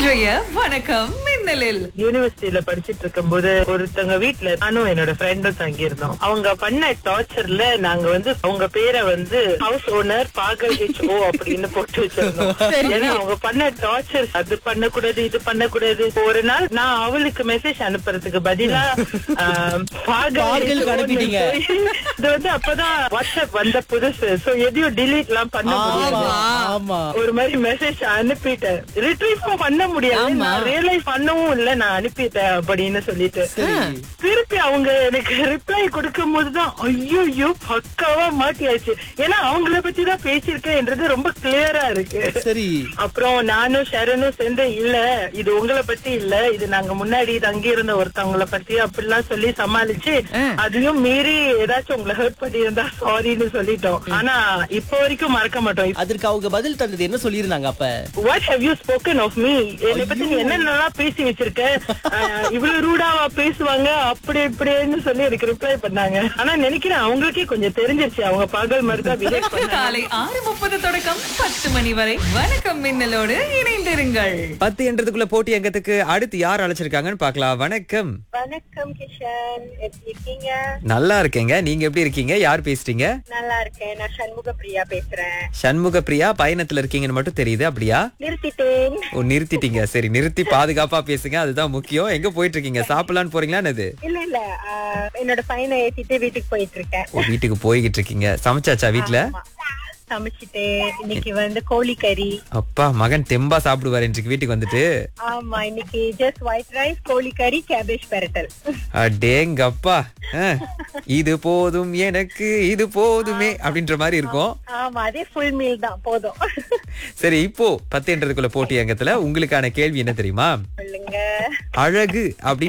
இன்றைய வணக்கம் மின்னலில் யூனிவர்சிட்டியில படிச்சிட்டு இருக்கும்போது ஒருத்தவங்க வீட்ல நானும் என்னோட ஃப்ரெண்டும் தங்கி இருந்தோம் அவங்க பண்ண டார்ச்சர்ல நாங்க வந்து அவங்க பேரை வந்து ஹவுஸ் ஓனர் பாகல் ஹெச் ஓ அப்படின்னு போட்டு வச்சிருந்தோம் ஏன்னா அவங்க பண்ண டார்ச்சர் அது பண்ணக்கூடாது இது பண்ணக்கூடாது ஒரு நாள் நான் அவளுக்கு மெசேஜ் அனுப்புறதுக்கு பதிலா ஆம், பாகல் பாகலுக்கு HO ன்னு அனுப்பிட்டீங்க. சொல்லி, இது வந்து அப்பதான் வாட்ஸ்அப் வந்த புதுசு சோ எதையும் delete எல்லாம் பண்ண முடியாது ஆமா ஆமா ஒரு மாதிரி மெசேஜ் அனுப்பிட்டேன் ரிட்ரீவ் பண்ண முடியாது ஆமா. நான் ரியலைஸ் பண்ணவும் இல்ல நான் அனுப்பிட்டேன் அப்படின்னு சொல்லிட்டு சரி திருப்பி அவங்க எனக்கு ரிப்ளை கொடுக்கும் போதுதான் ஐயோ பக்காவா மாட்டியாச்சு ஏன்னா அவங்கள பத்தி தான் பேசியிருக்கேன்ன்றது ரொம்ப கிளியரா இருக்கு சரி அப்புறம் நானும் ஷரனும் சேர்ந்து இல்ல இது உங்களை பத்தி இல்ல இது நாங்க முன்னாடி தங்கி இருந்த ஒருத்தவங்கள பத்தி அப்படிலாம் சொல்லி சமாளிச்சு அதையும் மீறி ஏதாச்சும் உங்களை ஹர்ட் பண்ணி இருந்தா சாரின்னு சொல்லிட்டோம் ஆனா இப்ப வரைக்கும் மறக்க மாட்டோம் அதற்கு அவங்க பதில் தந்தது என்ன சொல்லியிருந்தாங்க அப்ப what how you spoken of me என்னை பத்தி நீ என்னென்னலாம் பேசி வச்சிருக்க அஹ், இவ்வளவு ரூடாவா பேசுவாங்க அப்படி இப்படின்னு சொல்லி எனக்கு ரிப்ளை பண்ணாங்க ஆனா நினைக்கிறேன் அவங்களுக்கே கொஞ்சம் தெரிஞ்சிருச்சு அவங்க பகல் மாதிரி தான் பிஹேவ் பண்ணாங்க காலை ஆறு முப்பது தொடக்கம் பத்து மணி வரை வணக்கம் மின்னலோடு இணைந்திருங்கள் பத்து என்றதுக்குள்ள போட்டி அங்கத்துக்கு அடுத்து யார் அழைச்சிருக்காங்கன்னு பார்க்கலாம் வணக்கம் வணக்கம் கிஷன் எப்படி இருக்கீங்க நல்லா இருக்கேங்க நீங்க எப்படி இருக்கீங்க யார் பேசுறீங்க நல்லா இருக்கேன் நான் சண்முக பிரியா பேசுறேன் சண்முக பிரியா பயணத்துல இருக்கீங்கன்னு மட்டும் தெரியுது அப்படியா நிறுத்திட்டேன் ஓ நிறுத்திட்டீங்க சரி நிறுத்தி பாதுகாப்பா பேசுங்க அதுதான் முக்கியம் எங்க போயிட்டு இருக்கீங்க சாப்பிடலான்னு போறீங்களா என்னது இல்ல இல்ல அஹ், என்னோட பையனை ஏத்திட்டு வீட்டுக்கு போயிட்டு இருக்கேன் ஓ வீட்டுக்கு போய்கிட்டு இருக்கீங்க சமைச்சாச்சா வீட்ல ஆமா. சமைச்சிட்டு இன்னைக்கு வந்து கோழிக்கறி அப்பா மகன் தெம்பா சாப்பிடுவாரு இன்றைக்கு வீட்டுக்கு வந்துட்டு ஆமா இன்னைக்கு ஜஸ்ட் ஒயிட் ரைஸ் கோழிக்கறி கேபேஜ் பெரட்டல் அடேங்கப்பா அஹ், இது போதும் எனக்கு இது போதுமே அப்படின்ற மாதிரி இருக்கும் ஆமா அதே ஃபுல் மீல் தான் போதும் சரி இப்போ பத்து என்றதுக்குள்ள போட்டி அங்கத்துல உங்களுக்கான கேள்வி என்ன தெரியுமா சொல்லுங்க அழகு அப்படின்னு